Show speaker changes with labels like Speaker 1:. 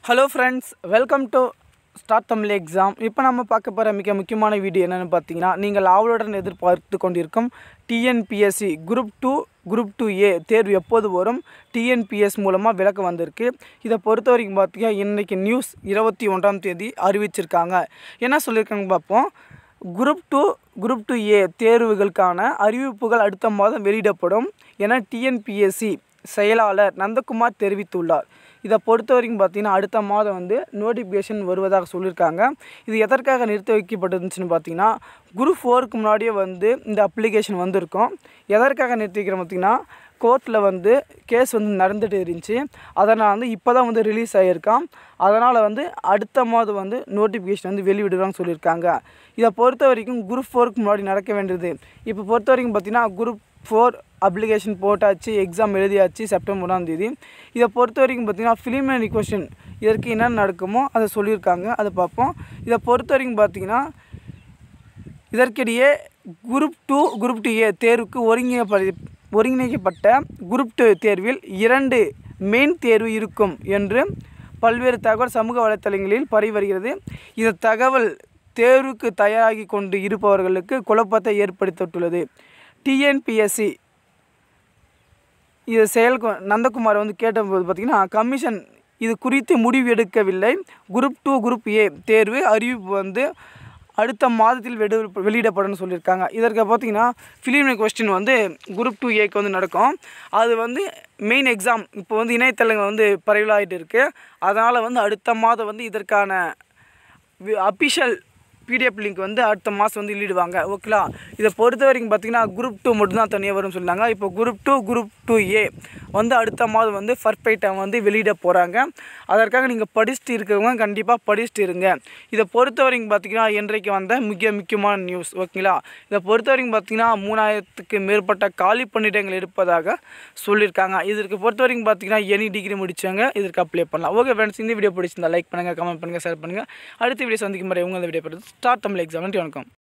Speaker 1: hello friends welcome to start Tamil exam இப்போ நம்ம பார்க்க போகிற மிக முக்கியமான வீடியோ என்னென்னு பார்த்தீங்கன்னா நீங்கள் ஆவலுடன் எதிர்பார்த்து கொண்டிருக்கும் TNPSC group two group two A தேர்வு எப்போது வரும் டிஎன்பிஎஸ் மூலமாக விளக்கம் வந்திருக்கு இதை பொறுத்த வரைக்கும் பார்த்தீங்கன்னா இன்றைக்கி நியூஸ் இருபத்தி ஒன்றாம் தேதி அறிவிச்சிருக்காங்க என்ன சொல்லியிருக்காங்க பார்ப்போம் group two group two A தேர்வுகளுக்கான அறிவிப்புகள் அடுத்த மாதம் வெளியிடப்படும் என டிஎன்பிஎஸ்சி செயலாளர் நந்தகுமார் தெரிவித்துள்ளார் இதை பொறுத்த வரைக்கும் பார்த்தீங்கன்னா அடுத்த மாதம் வந்து நோட்டிஃபிகேஷன் வருவதாக சொல்லியிருக்காங்க இது எதற்காக நிறுத்தி வைக்கப்பட்டிருந்துச்சுன்னு பார்த்தீங்கன்னா குரூப் ஃபோருக்கு முன்னாடியே வந்து இந்த அப்ளிகேஷன் வந்திருக்கும் எதற்காக நிறுத்தி வைக்கிறோம் பார்த்தீங்கன்னா கோர்ட்டில் வந்து கேஸ் வந்து நடந்துட்டு இருந்துச்சு அதனால் வந்து இப்போ தான் வந்து ரிலீஸ் ஆகியிருக்கான் அதனால் வந்து அடுத்த மாதம் வந்து நோட்டிஃபிகேஷன் வந்து வெளியிடுறான்னு சொல்லியிருக்காங்க இதை பொறுத்த வரைக்கும் குரூப் ஃபோருக்கு முன்னாடி நடக்க வேண்டியது இப்போ பொறுத்த வரைக்கும் பார்த்தீங்கன்னா குரூப் ஃபோர் அப்ளிகேஷன் போட்டாச்சு எக்ஸாம் எழுதியாச்சு செப்டம்பர் ஒன்றாம் தேதி இதை பொறுத்த வரைக்கும் பார்த்தீங்கன்னா ஃபிலிமினரி கொஷின் இதற்கு என்ன நடக்குமோ அதை சொல்லியிருக்காங்க அதை பார்ப்போம் இதை பொறுத்த வரைக்கும் பார்த்தீங்கன்னா இதற்கிடையே group two group two A தேர்வுக்கு ஒருங்கிணைப்ப ஒருங்கிணைக்கப்பட்ட குரூப் டூ தேர்வில் இரண்டு மெயின் தேர்வு இருக்கும் என்று பல்வேறு தகவல் சமூக வலைத்தளங்களில் பரவி வருகிறது இந்த தகவல் தேர்வுக்கு தயாராகி கொண்டு இருப்பவர்களுக்கு குழப்பத்தை ஏற்படுத்தியுள்ளது டிஎன்பிஎஸ்சி இது செயல் நந்தகுமார் வந்து கேட்டபோது பார்த்திங்கன்னா கமிஷன் இது குறித்து முடிவு எடுக்கவில்லை குரூப் டூ குரூப் ஏ தேர்வு அறிவிப்பு வந்து அடுத்த மாதத்தில் வெடு வெளியிடப்படும்னு சொல்லியிருக்காங்க இதற்கு பார்த்தீங்கன்னா ஃபிலிமினரி கொஸ்டின் வந்து குரூப் டூ ஏக்கு வந்து நடக்கும் அது வந்து மெயின் எக்ஸாம் இப்போ வந்து இணையதளங்கள் வந்து பரவலாகிட்டு இருக்குது அதனால் வந்து அடுத்த மாதம் வந்து இதற்கான அஃபிஷியல் பிடிஎஃப் லிங்க் வந்து அடுத்த மாதம் வந்து வெளியிடுவாங்க ஓகேலா இதை பொறுத்த வரைக்கும் பார்த்தீங்கன்னா குரூப் டூ மட்டும்தான் தனியாக வரும்னு சொன்னாங்க இப்போ group two group two A வந்து அடுத்த மாதம் வந்து பர்ஃபெக்டாக வந்து வெளியிட போகிறாங்க அதற்காக நீங்கள் படிச்சுட்டு இருக்கிறவங்க கண்டிப்பாக படிச்சுட்டு இருங்க இதை பொறுத்த வரைக்கும் பார்த்தீங்கன்னா இன்றைக்கு வந்த மிக முக்கியமான நியூஸ் ஓகேங்களா இதை பொறுத்த வரைக்கும் பார்த்தீங்கன்னா மூணாயிரத்துக்கு மேற்பட்ட காலி பணியிடங்கள் இருப்பதாக சொல்லியிருக்காங்க இதற்கு பொறுத்த வரைக்கும் பார்த்தீங்கன்னா எனி டிகிரி முடிச்சவங்க இதற்கு அப்ளை பண்ணலாம் ஓகே ஃப்ரெண்ட்ஸ் இந்த வீடியோ பிடிச்சிருந்தா லைக் பண்ணுங்கள் கமெண்ட் பண்ணுங்கள் ஷேர் பண்ணுங்கள் அடுத்த வீடியோ சந்திக்கும் முறை உங்களை வீடியோ ஸ்டார்ட் தமிழ் எக்ஸாம் நன்றி வணக்கம்